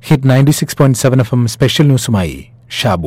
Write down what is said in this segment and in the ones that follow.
hit ninety six point seven F M special ന്യൂസുമായി Shabu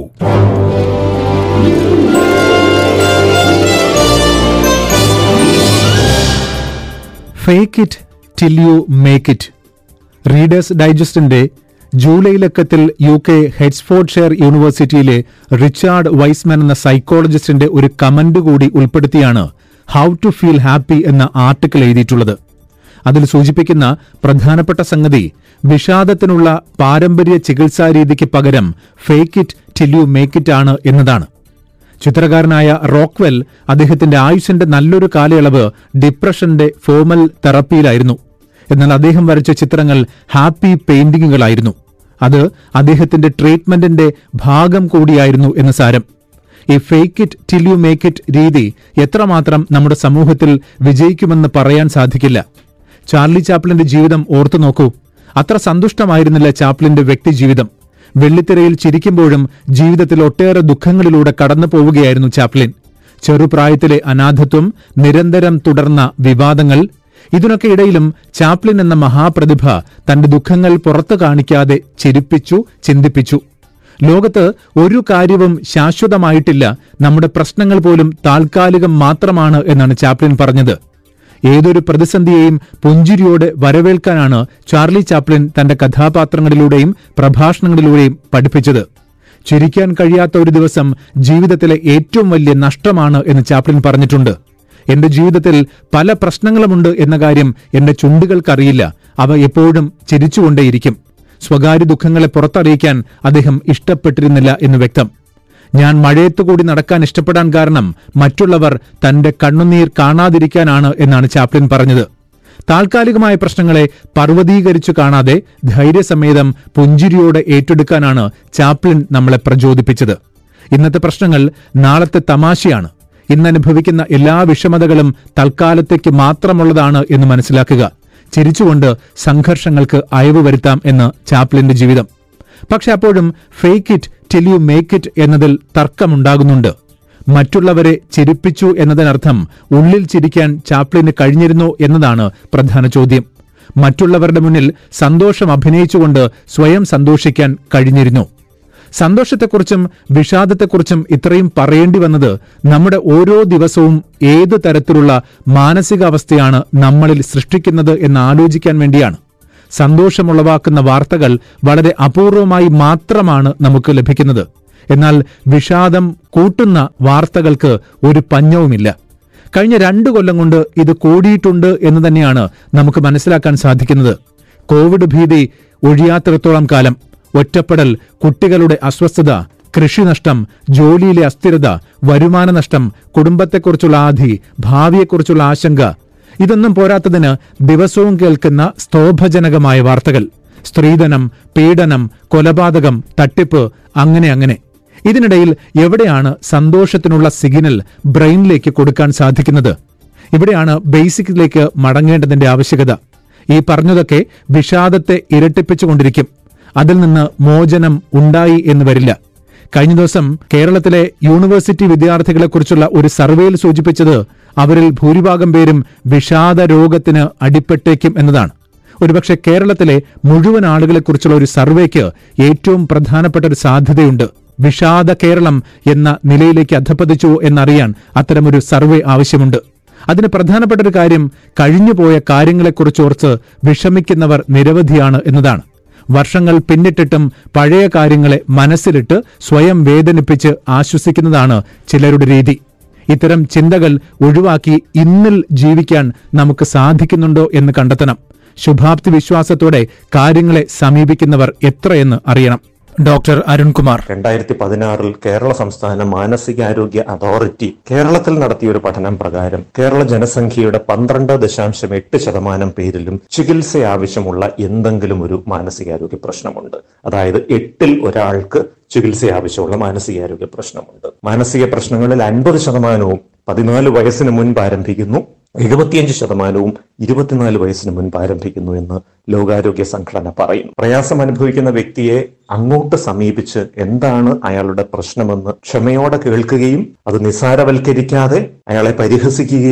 fake it till you make it Reader's ഡൈജസ്റ്റിന്റെ July ലക്കത്തിൽ U K Hertfordshire യൂണിവേഴ്സിറ്റിയിലെ Richard Wiseman എന്ന സൈക്കോളജിസ്റ്റിന്റെ ഒരു കമന്റ് കൂടി ഉൾപ്പെടുത്തിയാണ് ഹൗ ടു ഫീൽ ഹാപ്പി എന്ന ആർട്ടിക്കിൾ എഴുതിയിട്ടുള്ളത് അതിൽ സൂചിപ്പിക്കുന്ന പ്രധാനപ്പെട്ട സംഗതി വിഷാദത്തിനുള്ള പാരമ്പര്യ ചികിത്സാ രീതിക്ക് പകരം fake it till you make it ആണ് എന്നതാണ് ചിത്രകാരനായ റോക്ക്വെൽ അദ്ദേഹത്തിന്റെ ആയുഷിന്റെ നല്ലൊരു കാലയളവ് ഡിപ്രഷന്റെ ഫോമൽ തെറപ്പിയിലായിരുന്നു എന്നാൽ അദ്ദേഹം വരച്ച ചിത്രങ്ങൾ ഹാപ്പി പെയിന്റിങ്ങുകളായിരുന്നു അത് അദ്ദേഹത്തിന്റെ ട്രീറ്റ്മെന്റിന്റെ ഭാഗം കൂടിയായിരുന്നു എന്ന് സാരം ഈ fake it till you make it രീതി എത്രമാത്രം നമ്മുടെ സമൂഹത്തിൽ വിജയിക്കുമെന്ന് പറയാൻ സാധിക്കില്ല ചാർലി ചാപ്ലിന്റെ ജീവിതം ഓർത്തു നോക്കൂ അത്ര സന്തുഷ്ടമായിരുന്നില്ല ചാപ്ലിന്റെ വ്യക്തിജീവിതം വെള്ളിത്തിരയിൽ ചിരിക്കുമ്പോഴും ജീവിതത്തിൽ ഒട്ടേറെ ദുഃഖങ്ങളിലൂടെ കടന്നു പോവുകയായിരുന്നു ചാപ്ലിൻ ചെറുപ്രായത്തിലെ അനാഥത്വം നിരന്തരം തുടർന്ന വിവാദങ്ങൾ ഇതിനൊക്കെ ഇടയിലും ചാപ്ലിൻ എന്ന മഹാപ്രതിഭ തന്റെ ദുഃഖങ്ങൾ പുറത്തു കാണിക്കാതെ ചിരിപ്പിച്ചു ചിന്തിപ്പിച്ചു ലോകത്ത് ഒരു കാര്യവും ശാശ്വതമായിട്ടില്ല നമ്മുടെ പ്രശ്നങ്ങൾ പോലും താൽക്കാലികം മാത്രമാണ് എന്നാണ് ചാപ്ലിൻ പറഞ്ഞത് ഏതൊരു പ്രതിസന്ധിയെയും പുഞ്ചിരിയോടെ വരവേൽക്കാനാണ് ചാർലി ചാപ്ലിൻ തന്റെ കഥാപാത്രങ്ങളിലൂടെയും പ്രഭാഷണങ്ങളിലൂടെയും പഠിപ്പിച്ചത് ചിരിക്കാൻ കഴിയാത്ത ഒരു ദിവസം ജീവിതത്തിലെ ഏറ്റവും വലിയ നഷ്ടമാണ് എന്ന് ചാപ്ലിൻ പറഞ്ഞിട്ടുണ്ട് എന്റെ ജീവിതത്തിൽ പല പ്രശ്നങ്ങളുമുണ്ട് എന്ന കാര്യം എന്റെ ചുണ്ടുകൾക്കറിയില്ല അവ എപ്പോഴും ചിരിച്ചുകൊണ്ടേയിരിക്കും സ്വകാര്യ ദുഃഖങ്ങളെ പുറത്തറിയിക്കാൻ അദ്ദേഹം ഇഷ്ടപ്പെട്ടിരുന്നില്ല എന്ന് വ്യക്തം ഞാൻ മഴയത്തു കൂടി നടക്കാൻ ഇഷ്ടപ്പെടാൻ കാരണം മറ്റുള്ളവർ തന്റെ കണ്ണുനീർ കാണാതിരിക്കാനാണ് എന്നാണ് ചാപ്ലിൻ പറഞ്ഞത് താൽക്കാലികമായ പ്രശ്നങ്ങളെ പർവ്വതീകരിച്ചു കാണാതെ ധൈര്യസമേതം പുഞ്ചിരിയോടെ ഏറ്റെടുക്കാനാണ് ചാപ്ലിൻ നമ്മളെ പ്രചോദിപ്പിച്ചത് ഇന്നത്തെ പ്രശ്നങ്ങൾ നാളത്തെ തമാശയാണ് ഇന്ന് അനുഭവിക്കുന്ന എല്ലാ വിഷമതകളും തൽക്കാലത്തേക്ക് മാത്രമുള്ളതാണ് എന്ന് മനസ്സിലാക്കുക ചിരിച്ചുകൊണ്ട് സംഘർഷങ്ങൾക്ക് അയവ് വരുത്താം എന്ന് ചാപ്ലിന്റെ ജീവിതം പക്ഷെ അപ്പോഴും fake it till you make it എന്നതിൽ തർക്കമുണ്ടാകുന്നുണ്ട് മറ്റുള്ളവരെ ചിരിപ്പിച്ചു എന്നതിനർത്ഥം ഉള്ളിൽ ചിരിക്കാൻ ചാപ്ലിന് കഴിഞ്ഞിരുന്നു എന്നതാണ് പ്രധാന ചോദ്യം മറ്റുള്ളവരുടെ മുന്നിൽ സന്തോഷം അഭിനയിച്ചുകൊണ്ട് സ്വയം സന്തോഷിക്കാൻ കഴിഞ്ഞിരുന്നു സന്തോഷത്തെക്കുറിച്ചും വിഷാദത്തെക്കുറിച്ചും ഇത്രയും പറയേണ്ടി വന്നത് നമ്മുടെ ഓരോ ദിവസവും ഏതു തരത്തിലുള്ള മാനസികാവസ്ഥയാണ് നമ്മളിൽ സൃഷ്ടിക്കുന്നത് എന്ന് ആലോചിക്കാൻ വേണ്ടിയാണ് സന്തോഷമുളവാക്കുന്ന വാർത്തകൾ വളരെ അപൂർവമായി മാത്രമാണ് നമുക്ക് ലഭിക്കുന്നത് എന്നാൽ വിഷാദം കൂട്ടുന്ന വാർത്തകൾക്ക് ഒരു പഞ്ഞവുമില്ല കഴിഞ്ഞ രണ്ടു കൊല്ലം കൊണ്ട് ഇത് കൂടിയിട്ടുണ്ട് എന്ന് തന്നെയാണ് നമുക്ക് മനസ്സിലാക്കാൻ സാധിക്കുന്നത് കോവിഡ് ഭീതി ഒഴിയാത്തിടത്തോളം കാലം ഒറ്റപ്പെടൽ കുട്ടികളുടെ അസ്വസ്ഥത കൃഷിനഷ്ടം ജോലിയിലെ അസ്ഥിരത വരുമാന നഷ്ടം കുടുംബത്തെക്കുറിച്ചുള്ള ആധി ഭാവിയെക്കുറിച്ചുള്ള ആശങ്ക ഇതൊന്നും പോരാത്തതിന് ദിവസവും കേൾക്കുന്ന സ്തോഭജനകമായ വാർത്തകൾ സ്ത്രീധനം പീഡനം കൊലപാതകം തട്ടിപ്പ് അങ്ങനെ അങ്ങനെ ഇതിനിടയിൽ എവിടെയാണ് സന്തോഷത്തിനുള്ള സിഗ്നൽ ബ്രെയിനിലേക്ക് കൊടുക്കാൻ സാധിക്കുന്നത് ഇവിടെയാണ് ബേസിക്കിലേക്ക് മടങ്ങേണ്ടതിന്റെ ആവശ്യകത ഈ പറഞ്ഞതൊക്കെ വിഷാദത്തെ ഇരട്ടിപ്പിച്ചുകൊണ്ടിരിക്കും അതിൽ നിന്ന് മോചനം ഉണ്ടായി എന്ന് വരില്ല കഴിഞ്ഞ ദിവസം കേരളത്തിലെ യൂണിവേഴ്സിറ്റി വിദ്യാർത്ഥികളെക്കുറിച്ചുള്ള ഒരു സർവേയിൽ സൂചിപ്പിച്ചത് അവരിൽ ഭൂരിഭാഗം പേരും വിഷാദ രോഗത്തിന് അടിപ്പെട്ടേക്കും എന്നതാണ് ഒരുപക്ഷെ കേരളത്തിലെ മുഴുവൻ ആളുകളെക്കുറിച്ചുള്ള ഒരു സർവേക്ക് ഏറ്റവും പ്രധാനപ്പെട്ട ഒരു സാധ്യതയുണ്ട് വിഷാദ കേരളം എന്ന നിലയിലേക്ക് അധപ്പതിച്ചു എന്നറിയാൻ അത്തരമൊരു സർവേ ആവശ്യമുണ്ട് അതിന് പ്രധാനപ്പെട്ട ഒരു കാര്യം കഴിഞ്ഞുപോയ കാര്യങ്ങളെക്കുറിച്ചോർത്ത് വിഷമിക്കുന്നവർ നിരവധിയാണ് എന്നതാണ് വർഷങ്ങൾ പിന്നിട്ടിട്ടും പഴയ കാര്യങ്ങളെ മനസ്സിലിട്ട് സ്വയം വേദനിപ്പിച്ച് ആശ്വസിക്കുന്നതാണ് ചിലരുടെ രീതി ഇത്തരം ചിന്തകൾ ഒഴിവാക്കി ഇന്നിൽ ജീവിക്കാൻ നമുക്ക് സാധിക്കുന്നുണ്ടോ എന്ന് കണ്ടെത്തണം ശുഭാപ്തി വിശ്വാസത്തോടെ കാര്യങ്ങളെ സമീപിക്കുന്നവർ എത്രയെന്ന് അറിയണം ഡോക്ടർ അരുൺകുമാർ രണ്ടായിരത്തി പതിനാറിൽ കേരള സംസ്ഥാന മാനസികാരോഗ്യ അതോറിറ്റി കേരളത്തിൽ നടത്തിയ ഒരു പഠനം പ്രകാരം കേരള ജനസംഖ്യയുടെ പന്ത്രണ്ട് ദശാംശം എട്ട് ശതമാനം പേരിലും ചികിത്സ ആവശ്യമുള്ള എന്തെങ്കിലും ഒരു മാനസികാരോഗ്യ പ്രശ്നമുണ്ട് അതായത് എട്ടിൽ ഒരാൾക്ക് ചികിത്സ ആവശ്യമുള്ള മാനസികാരോഗ്യ പ്രശ്നമുണ്ട് മാനസിക പ്രശ്നങ്ങളിൽ അൻപത് ശതമാനവും പതിനാല് വയസ്സിന് മുൻപ് ആരംഭിക്കുന്നു എഴുപത്തിയഞ്ച് ശതമാനവും ഇരുപത്തിനാല് വയസ്സിന് മുൻപ് ആരംഭിക്കുന്നു എന്ന് ലോകാരോഗ്യ സംഘടന പറയുന്നു പ്രയാസം അനുഭവിക്കുന്ന വ്യക്തിയെ അങ്ങോട്ട് സമീപിച്ച് എന്താണ് അയാളുടെ പ്രശ്നമെന്ന് ക്ഷമയോടെ കേൾക്കുകയും അത് നിസാരവൽക്കരിക്കാതെ അയാളെ പരിഹസിക്കുകയോ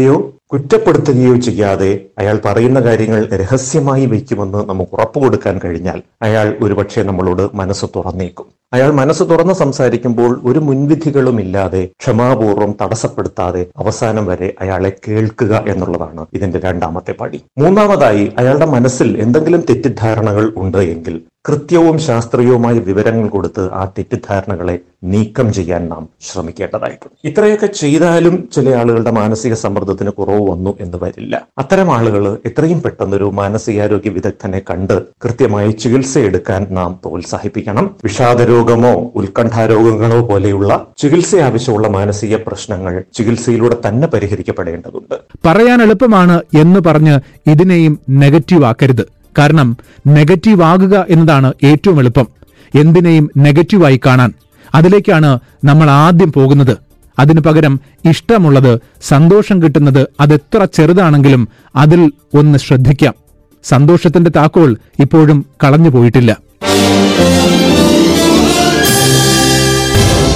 കുറ്റപ്പെടുത്തുകയോ ചെയ്യാതെ അയാൾ പറയുന്ന കാര്യങ്ങൾ രഹസ്യമായി വയ്ക്കുമെന്ന് നമുക്ക് ഉറപ്പു കൊടുക്കാൻ കഴിഞ്ഞാൽ അയാൾ ഒരുപക്ഷെ നമ്മളോട് മനസ്സ് തുറന്നേക്കും അയാൾ മനസ്സ് തുറന്ന് സംസാരിക്കുമ്പോൾ ഒരു മുൻവിധികളും ഇല്ലാതെ ക്ഷമാപൂർവ്വം തടസ്സപ്പെടുത്താതെ അവസാനം വരെ അയാളെ കേൾക്കുക എന്നുള്ളതാണ് ഇതിന്റെ രണ്ടാമത്തെ പടി മൂന്നാമതായി അയാളുടെ മനസ്സിൽ എന്തെങ്കിലും തെറ്റിദ്ധാരണകൾ ഉണ്ട് എങ്കിൽ കൃത്യവും ശാസ്ത്രീയവുമായ വിവരങ്ങൾ കൊടുത്ത് ആ തെറ്റിദ്ധാരണകളെ നീക്കം ചെയ്യാൻ നാം ശ്രമിക്കേണ്ടതായിട്ടുണ്ട് ഇത്രയൊക്കെ ചെയ്താലും ചില ആളുകളുടെ മാനസിക സമ്മർദ്ദത്തിന് കുറവ് വന്നു എന്ന് വരില്ല അത്തരം ആളുകൾ എത്രയും പെട്ടെന്നൊരു മാനസികാരോഗ്യ വിദഗ്ധനെ കണ്ട് കൃത്യമായി ചികിത്സ എടുക്കാൻ നാം പ്രോത്സാഹിപ്പിക്കണം വിഷാദരോഗമോ ഉത്കണ്ഠാരോഗങ്ങളോ പോലെയുള്ള ചികിത്സ ആവശ്യമുള്ള മാനസിക പ്രശ്നങ്ങൾ ചികിത്സയിലൂടെ തന്നെ പരിഹരിക്കപ്പെടേണ്ടതുണ്ട് പറയാൻ എളുപ്പമാണ് എന്ന് പറഞ്ഞ് ഇതിനെയും നെഗറ്റീവ് ആക്കരുത് കാരണം നെഗറ്റീവ് ആകുക എന്നതാണ് ഏറ്റവും എളുപ്പം എന്തിനേയും നെഗറ്റീവായി കാണാൻ അതിലേക്കാണ് നമ്മൾ ആദ്യം പോകുന്നത് അതിനു പകരം ഇഷ്ടമുള്ളത് സന്തോഷം കിട്ടുന്നത് അതെത്ര ചെറുതാണെങ്കിലും അതിൽ ഒന്ന് ശ്രദ്ധിക്കാം സന്തോഷത്തിന്റെ താക്കോൽ ഇപ്പോഴും കളഞ്ഞു പോയിട്ടില്ല